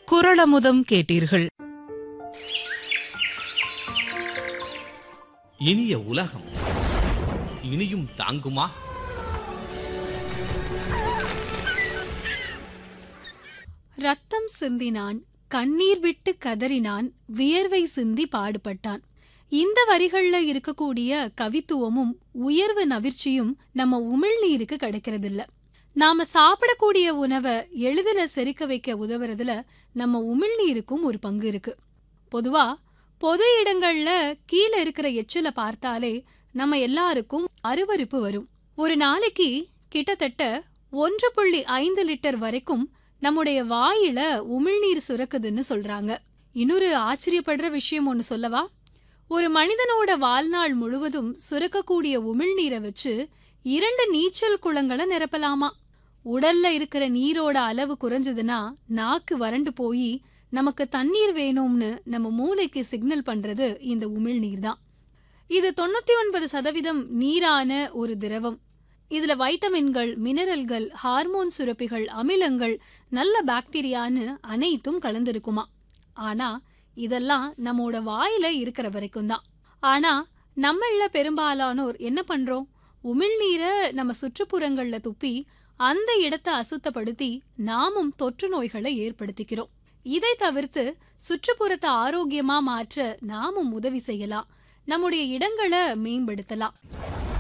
குரளமுதம் கேட்டீர்கள் இனிய உலகம் இனியும் தாங்குமா ரத்தம் சிந்தினான் கண்ணீர் விட்டு கதறினான் வியர்வை சிந்தி பாடுபட்டான் இந்த வரிகள்ல இருக்கக்கூடிய கவித்துவமும் உயர்வு நவிர்ச்சியும் நம்ம உமிழ்நீருக்கு கிடைக்கிறதில்ல நாம சாப்பிடக்கூடிய உணவை எளிதில செரிக்க வைக்க உதவுறதுல நம்ம உமிழ்நீருக்கும் ஒரு பங்கு இருக்கு பொதுவா பொது இடங்கள்ல கீழே இருக்கிற எச்சில பார்த்தாலே நம்ம எல்லாருக்கும் அருவருப்பு வரும் ஒரு நாளைக்கு கிட்டத்தட்ட ஒன்று புள்ளி ஐந்து லிட்டர் வரைக்கும் நம்முடைய வாயில உமிழ்நீர் சுரக்குதுன்னு சொல்றாங்க இன்னொரு ஆச்சரியப்படுற விஷயம் ஒன்னு சொல்லவா ஒரு மனிதனோட வாழ்நாள் முழுவதும் சுரக்கக்கூடிய உமிழ்நீரை வச்சு இரண்டு நீச்சல் குளங்களை நிரப்பலாமா உடல்ல இருக்கிற நீரோட அளவு குறைஞ்சதுன்னா நாக்கு வறண்டு போய் நமக்கு தண்ணீர் வேணும்னு நம்ம மூளைக்கு சிக்னல் பண்றது இந்த உமிழ்நீர் தான் இது தொண்ணூத்தி ஒன்பது சதவீதம் நீரான ஒரு திரவம் இதுல வைட்டமின்கள் மினரல்கள் ஹார்மோன் சுரப்பிகள் அமிலங்கள் நல்ல பாக்டீரியான்னு அனைத்தும் கலந்திருக்குமா ஆனா இதெல்லாம் நம்மோட வாயில இருக்கிற வரைக்கும் தான் ஆனா நம்மள பெரும்பாலானோர் என்ன பண்றோம் உமிழ்நீரை நம்ம சுற்றுப்புறங்கள்ல துப்பி அந்த இடத்தை அசுத்தப்படுத்தி நாமும் தொற்று நோய்களை ஏற்படுத்திக்கிறோம் இதை தவிர்த்து சுற்றுப்புறத்தை ஆரோக்கியமா மாற்ற நாமும் உதவி செய்யலாம் நம்முடைய இடங்களை மேம்படுத்தலாம்